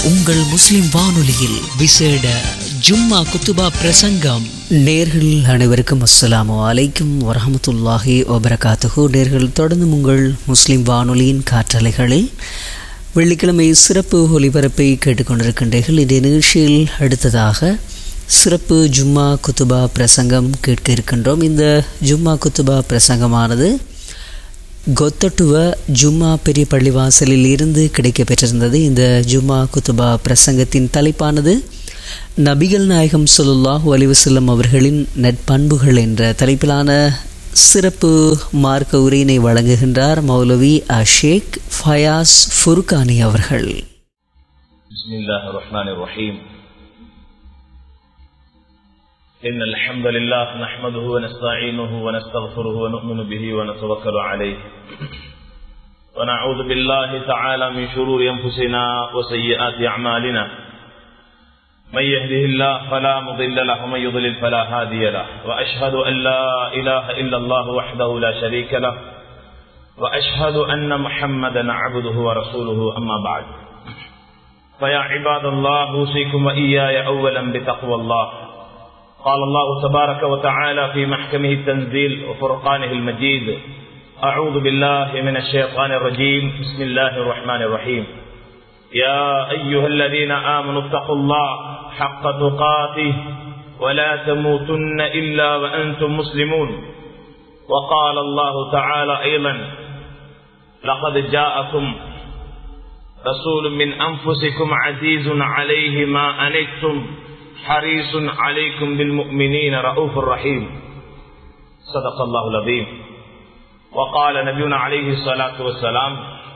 உங்கள் முஸ்லிம் வானொலியில் விசேட ஜும்மா குத்துபா பிரசங்கம் நேர்கள் அனைவருக்கும் அஸ்ஸலாமு அலைக்கும் வரஹமத்துல்லாஹி வபரகாத்துஹு நேர்கள் தொடர்ந்து உங்கள் முஸ்லிம் வானொலியின் காற்றலைகளில் வெள்ளிக்கிழமை சிறப்பு ஒலிபரப்பை கேட்டுக்கொண்டிருக்கின்றீர்கள் இந்த நிகழ்ச்சியில் அடுத்ததாக சிறப்பு ஜும்மா குத்துபா பிரசங்கம் கேட்க இருக்கின்றோம் இந்த ஜும்மா குத்துபா பிரசங்கமானது கொத்தட்டுவ ஜும்மா பெரிய பள்ளிவாசலில் இருந்து கிடைக்க பெற்றிருந்தது இந்த ஜும்மா குத்துபா பிரசங்கத்தின் தலைப்பானது நபிகள் நாயகம் சொல்லாஹு அலிவசல்லம் அவர்களின் நட்பண்புகள் என்ற தலைப்பிலான சிறப்பு மார்க்க உரையினை வழங்குகின்றார் மௌலவி அஷேக் ஃபயாஸ் ஃபுர்கானி அவர்கள் بسم الله الرحمن الرحيم إن الحمد لله نحمده ونستعينه ونستغفره ونؤمن به ونتوكل عليه ونعوذ بالله تعالى من شرور أنفسنا وسيئات أعمالنا من يهده الله فلا مضل له ومن يضلل فلا هادي له وأشهد أن لا إله إلا الله وحده لا شريك له وأشهد أن محمدا عبده ورسوله أما بعد فيا عباد الله أوصيكم وإياي أولا بتقوى الله قال الله تبارك وتعالى في محكمه التنزيل وفرقانه المجيد أعوذ بالله من الشيطان الرجيم بسم الله الرحمن الرحيم يا أيها الذين آمنوا اتقوا الله حق تقاته ولا تموتن إلا وأنتم مسلمون وقال الله تعالى أيضا لقد جاءكم رسول من أنفسكم عزيز عليه ما أنتم حريص عليكم بالمؤمنين رؤوف رحيم صدق الله العظيم وقال نبينا عليه الصلاة والسلام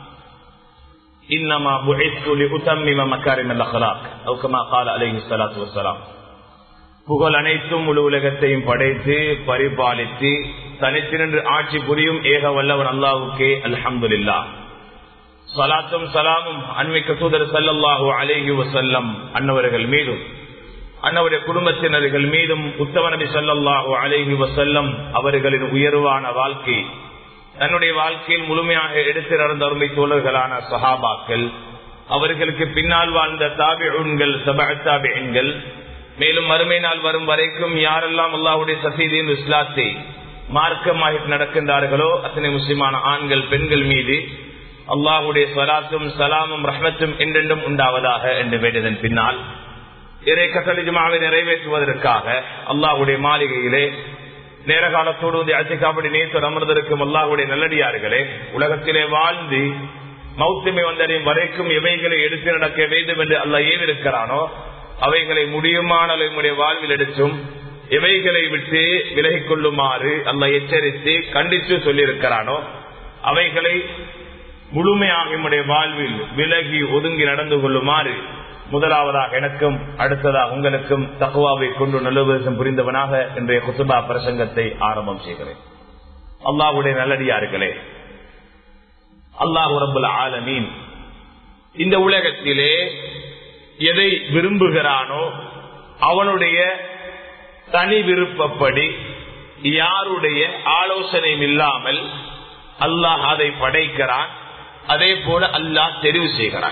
إنما بعثت لأتمم مكارم الأخلاق أو كما قال عليه الصلاة والسلام புகழ் அனைத்தும் முழு உலகத்தையும் படைத்து பரிபாலித்து தனித்து நின்று ஆட்சி புரியும் ஏக வல்லவன் அல்லாவுக்கே அல்ஹம்துலில்லா சலாத்தும் சலாமும் அன்மிக்க தூதர் சல்லல்லாஹு அலேஹி வசல்லம் அன்னவர்கள் மீதும் அன்னவருடைய குடும்பத்தினர்கள் மீதும் உத்தம நபி சல்லாஹூ அலேஹி வசல்லம் அவர்களின் உயர்வான வாழ்க்கை தன்னுடைய வாழ்க்கையில் முழுமையாக எடுத்து நடந்த அருமை தோழர்களான சஹாபாக்கள் அவர்களுக்கு பின்னால் வாழ்ந்த தாபிகள் சபாபிகள் மேலும் மறுமை நாள் வரும் வரைக்கும் யாரெல்லாம் அல்லாஹுடைய சசீதியின் இஸ்லாத்தை மார்க்கமாக நடக்கின்றார்களோ அத்தனை முஸ்லிமான ஆண்கள் பெண்கள் மீது அல்லாஹுடைய சலாத்தும் சலாமும் ரஹ்மத்தும் என்றென்றும் உண்டாவதாக என்று வேண்டியதன் பின்னால் இறை கட்டளிஜமாவை நிறைவேற்றுவதற்காக அல்லாஹுடைய மாளிகையிலே நேர காலத்தோடு அச்சிக்காப்படி நேற்று அமர்ந்திருக்கும் அல்லாஹுடைய நல்லடியார்களே உலகத்திலே வாழ்ந்து மௌத்தமை வந்தடையும் வரைக்கும் எவைகளை எடுத்து நடக்க வேண்டும் என்று அல்ல ஏவிருக்கிறானோ அவைகளை முடியுமான நம்முடைய வாழ்வில் எடுத்தும் எவைகளை விட்டு விலகிக் கொள்ளுமாறு அல்ல எச்சரித்து கண்டித்து சொல்லியிருக்கிறானோ அவைகளை முழுமையாக நம்முடைய வாழ்வில் விலகி ஒதுங்கி நடந்து கொள்ளுமாறு முதலாவதாக எனக்கும் அடுத்ததாக உங்களுக்கும் தகுவாவை கொண்டு நல்லுபதம் புரிந்தவனாக இன்றைய குசுபா பிரசங்கத்தை ஆரம்பம் செய்கிறேன் அல்லாஹுடைய நல்லடியார்களே அல்லாஹு ரபுல் ஆலமீன் இந்த உலகத்திலே எதை விரும்புகிறானோ அவனுடைய தனி விருப்பப்படி யாருடைய ஆலோசனையும் இல்லாமல் அல்லாஹ் அதை படைக்கிறான் அதே போல அல்லாஹ் தெரிவு செய்கிறான்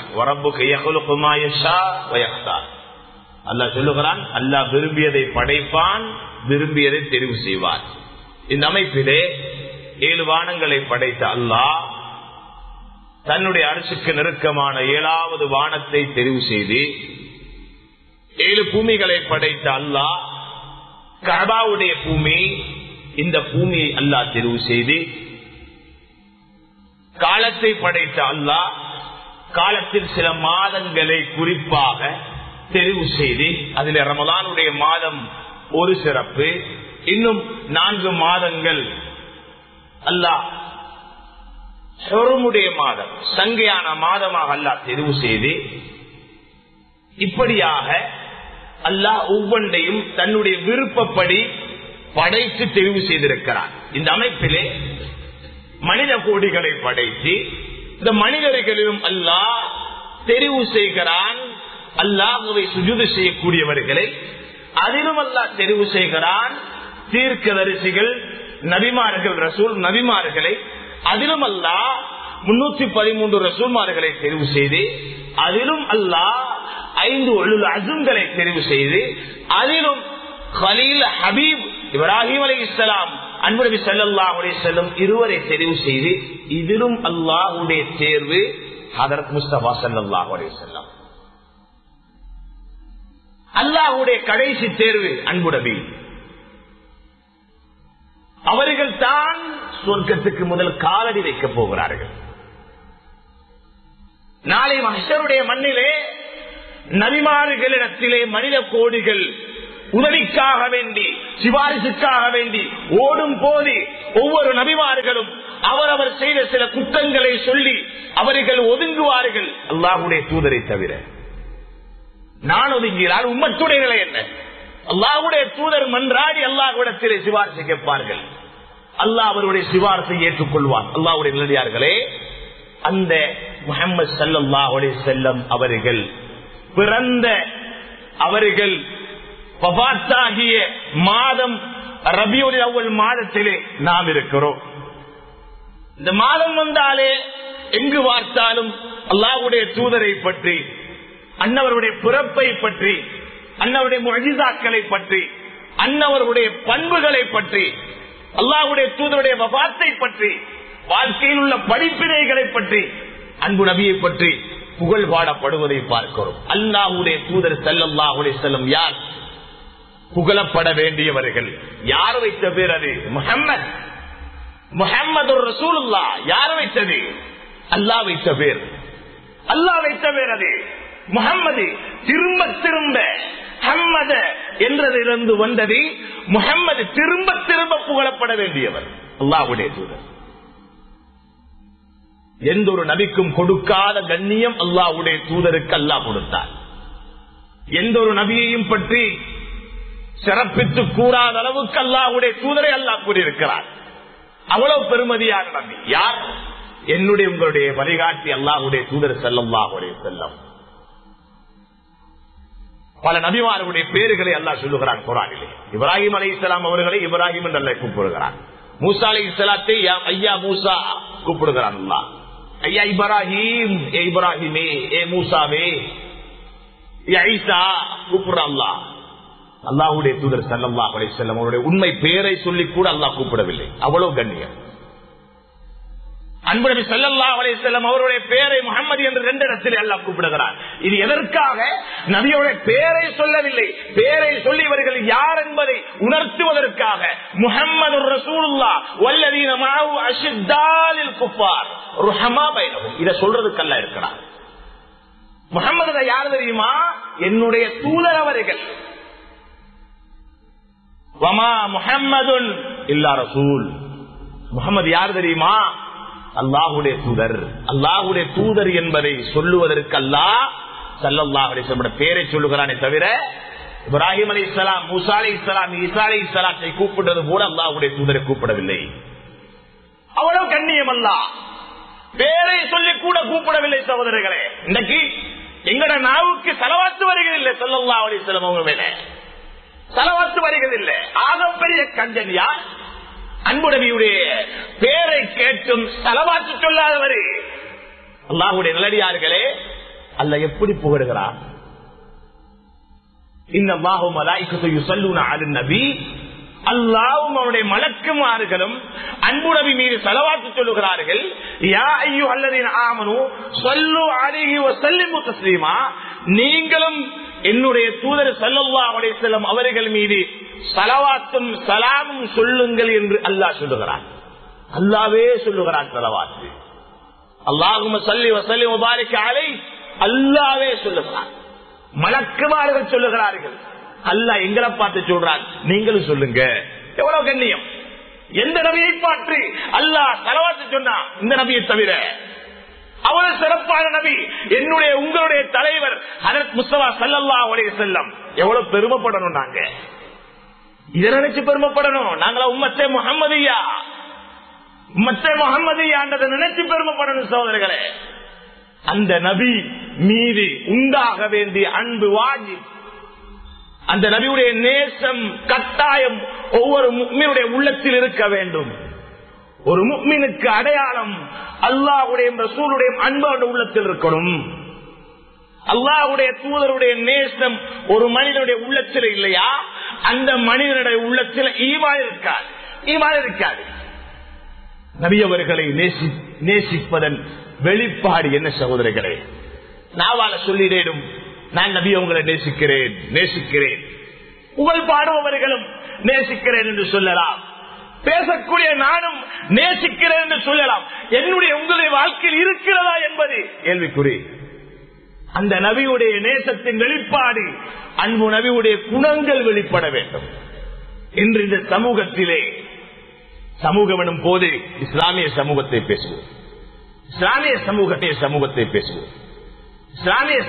அல்லாஹ் சொல்லுகிறான் அல்லாஹ் விரும்பியதை படைப்பான் விரும்பியதை தெரிவு செய்வான் இந்த அமைப்பிலே ஏழு வானங்களை படைத்த அல்லாஹ் தன்னுடைய அரசுக்கு நெருக்கமான ஏழாவது வானத்தை தெரிவு செய்து ஏழு பூமிகளை படைத்த அல்லாஹ் கபாவுடைய பூமி இந்த பூமியை அல்லாஹ் தெரிவு செய்து காலத்தை படைத்த அல்லாஹ் காலத்தில் சில மாதங்களை குறிப்பாக தெரிவு செய்து அதில் ரமலானுடைய மாதம் ஒரு சிறப்பு இன்னும் நான்கு மாதங்கள் அல்லாஹ் சொருமுடைய மாதம் சங்கையான மாதமாக அல்லாஹ் தெரிவு செய்து இப்படியாக அல்லாஹ் ஒவ்வொன்றையும் தன்னுடைய விருப்பப்படி படைத்து தெரிவு செய்திருக்கிறார் இந்த அமைப்பிலே மனித கோடிகளை படைத்து இந்த மனிதர்களிலும் அல்லாஹ் தெரிவு செய்கிறான் அல்லாஹுவை சுஜுது செய்யக்கூடியவர்களை அதிலும் அல்லாஹ் தெரிவு செய்கிறான் தீர்க்கதரிசிகள் நபிமார்கள் ரசூல் நபிமார்களை அதிலும் அல்லாஹ் முன்னூத்தி பதிமூன்று ரசூல்மார்களை தெரிவு செய்து அதிலும் அல்லாஹ் ஐந்து ஒழுல் அசும்களை தெரிவு செய்து அதிலும் ஹலீல் ஹபீப் இப்ராஹிம் அலி இஸ்லாம் அன்புநபி சல்லா அலி செல்லும் இருவரை தெரிவு செய்து இதிலும் அல்லாஹுடைய தேர்வு ஹதரத் முஸ்தபா சல்லாஹ் அலி செல்லம் அல்லாஹுடைய கடைசி தேர்வு அன்பு நபி அவர்கள் தான் சொர்க்கத்துக்கு முதல் காலடி வைக்கப் போகிறார்கள் நாளை மனுஷருடைய மண்ணிலே நபிமாறுகளிடத்திலே மனித கோடிகள் உதவிக்காக வேண்டி சிபாரிசுக்காக வேண்டி ஓடும் போது ஒவ்வொரு நபிமார்களும் அவரவர் செய்த சில குற்றங்களை சொல்லி அவர்கள் ஒதுங்குவார்கள் அல்லாஹுடைய தூதரை தவிர நான் ஒதுங்கினால் உம்மத்துடைய நிலை என்ன அல்லாஹுடைய தூதர் மன்றாடி அல்லாஹுடத்திலே சிபாரிசு கேட்பார்கள் அல்லாஹ் அவருடைய சிபாரிசை ஏற்றுக்கொள்வார் அல்லாஹுடைய நிலையார்களே அந்த முகமது சல்லாஹுடைய செல்லம் அவர்கள் பிறந்த அவர்கள் பபாத்தாகிய மாதம் ரபியுடைய அவ்வள் மாதத்திலே நாம் இருக்கிறோம் இந்த மாதம் வந்தாலே எங்கு பார்த்தாலும் அல்லாஹுடைய தூதரை பற்றி அன்னவருடைய பிறப்பை பற்றி அன்னவருடைய மொழிதாக்களை பற்றி அன்னவருடைய பண்புகளை பற்றி அல்லாஹுடைய தூதருடைய வபாத்தை பற்றி வாழ்க்கையில் உள்ள படிப்பினைகளை பற்றி அன்பு நபியை பற்றி புகழ் பாடப்படுவதை பார்க்கிறோம் அல்லாஹுடைய தூதர் செல்லல்லாஹுடைய செல்லும் யார் புகழப்பட வேண்டியவர்கள் யார் வைத்த பேர் அது முகம்மது முகம்மது ரசூலுல்லா யார் வைத்தது அல்லாஹ் வைத்த பேர் அல்லாஹ் வைத்த பேர் அது முகம்மது திரும்ப திரும்ப ஹம்மத என்றதிலிருந்து வந்தது முகம்மது திரும்ப திரும்ப புகழப்பட வேண்டியவர் அல்லாஹுடைய தூதர் எந்த ஒரு நபிக்கும் கொடுக்காத கண்ணியம் அல்லாஹுடைய தூதருக்கு அல்லாஹ் கொடுத்தார் எந்த ஒரு நபியையும் பற்றி சிறப்பித்து கூறாத அளவுக்கு அல்லாஹுடைய தூதரை அல்லாஹ் கூறியிருக்கிறார் அவ்வளவு பெருமதியான நபி யார் என்னுடைய உங்களுடைய வழிகாட்டி அல்லாஹுடைய தூதர் செல்லல்லாஹுடைய செல்லம் பல நபிமார்களுடைய பேர்களை அல்லாஹ் சொல்லுகிறான் குரானிலே இப்ராஹிம் அலி இஸ்லாம் அவர்களை இப்ராஹிம் என்று அல்ல கூப்பிடுகிறான் மூசா அலி இஸ்லாத்தை ஐயா மூசா கூப்பிடுகிறான் அல்லா ஐயா இப்ராஹிம் ஏ இப்ராஹிமே ஏ மூசாவே ஐசா கூப்பிடுறான் அல்லா அல்லாஹுடைய தூதர் சல்லல்லாஹ் அலி செல்லம் அவருடைய உண்மை பேரை சொல்லி கூட அல்லாஹ் கூப்பிடவில்லை அவ்வளவு கண்ணியம் அன்பு நபி சல்லல்லா அலே செல்லம் அவருடைய பேரை முகமது என்று ரெண்டு இடத்தில் எல்லாம் கூப்பிடுகிறார் இது எதற்காக நபியோட பேரை சொல்லவில்லை பேரை சொல்லி இவர்கள் யார் என்பதை உணர்த்துவதற்காக முகமது ரசூலுல்லா வல்லதீன மாவு அஷித்தாலில் குப்பார் ருஹமா பைனவும் இதை சொல்றதுக்கல்ல இருக்கிறார் முகமது யார் தெரியுமா என்னுடைய தூதர் அவர்கள் வமா முஹம்மதுன் இல்லா ரசூல் முகமது யார் தெரியுமா அல்லாஹுடைய தூதர் அல்லாஹுடைய தூதர் என்பதை சொல்லுவதற்கு அல்லா சல்லாஹுடைய பேரை சொல்லுகிறானே தவிர இப்ராஹிம் அலி இஸ்லாம் மூசா அலி இஸ்லாம் ஈசா அலி இஸ்லாத்தை கூப்பிட்டது கூட அல்லாஹுடைய தூதரை கூப்பிடவில்லை அவ்வளவு கண்ணியம் அல்ல பேரை சொல்லி கூட கூப்பிடவில்லை சகோதரர்களே இன்னைக்கு எங்கட நாவுக்கு செலவாத்து வருகிறதில்லை சொல்லல்லா அலி இஸ்லாம் அவங்க மேல செலவாத்து வருகிறதில்லை ஆகப்பெரிய கஞ்சன் யார் அன்புடவியுடைய பேரை கேட்டும் செலவாத்து சொல்லாதவரு அல்லாஹுடைய நிலடியார்களே அல்ல எப்படி புகழுகிறார் இந்த நபி அல்லாவும் அவருடைய மலக்குமாறுகளும் அன்புடவி மீது செலவாத்து சொல்லுகிறார்கள் யா ஐயோ அல்லதின் ஆமனு சொல்லு அருகி செல்லிமு தஸ்லீமா நீங்களும் என்னுடைய தூதர் சல்லல்லா செல்லும் அவர்கள் மீது சலவாத்தும் சலாமும் சொல்லுங்கள் என்று அல்லாஹ் சொல்லுகிறான் அல்லாவே சொல்லுகிறான் சலவாத்து அல்லாஹும் சல்லி வசல்லி முபாரிக்க அலை அல்லாவே சொல்லுகிறான் மலக்குமார்கள் சொல்லுகிறார்கள் அல்லாஹ் எங்களை பார்த்து சொல்றான் நீங்களும் சொல்லுங்க எவ்வளவு கண்ணியம் எந்த நபியை பார்த்து அல்லாஹ் சலவாத்து சொன்னா இந்த நபியை தவிர அவ்வளவு சிறப்பான நபி என்னுடைய உங்களுடைய தலைவர் ஹரத் முஸ்தபா சல்லல்லா உடைய செல்லம் எவ்வளவு பெருமைப்படணும் நாங்க இதை நினைச்சு பெருமைப்படணும் நாங்களா உம்மத்தே முகம்மதியா உம்மத்தே முகம்மதியான்றதை நினைச்சு பெருமைப்படணும் சோதரர்களே அந்த நபி மீது உண்டாக வேண்டிய அன்பு வாங்கி அந்த நபியுடைய நேசம் கட்டாயம் ஒவ்வொரு முக்மியுடைய உள்ளத்தில் இருக்க வேண்டும் ஒரு முக்மினுக்கு அடையாளம் அல்லாவுடைய ரசூலுடைய அன்போட உள்ளத்தில் இருக்கணும் அல்லாஹ்வுடைய தூதருடைய நேசம் ஒரு மனிதனுடைய உள்ளத்தில் இல்லையா அந்த மனிதனுடைய உள்ளத்தில் ஈமான் இருக்காது ஈமான் இருக்காது நபி அவர்களை நேசி நேசிப்பதன் வெளிப்பாடு என்ன சகோதரர்களே நாவால சொல்லிடேடும் நான் நபி உங்களை நேசிக்கிறேன் நேசிக்கிறேன் புகழ் பாடுபவர்களும் நேசிக்கிறேன் என்று சொல்லலாம் பேசக்கூடிய நானும் நேசிக்கிறேன் என்று சொல்லலாம் என்னுடைய உங்களுடைய வாழ்க்கையில் இருக்கிறதா என்பது கேள்விக்குறி அந்த நபியுடைய நேசத்தின் வெளிப்பாடு அன்பு நபியுடைய குணங்கள் வெளிப்பட வேண்டும் இன்று இந்த சமூகத்திலே சமூகம் எனும் போது இஸ்லாமிய சமூகத்தை பேசுவோம் இஸ்லாமிய சமூகத்தை சமூகத்தை பேசுவோம் இஸ்லாமிய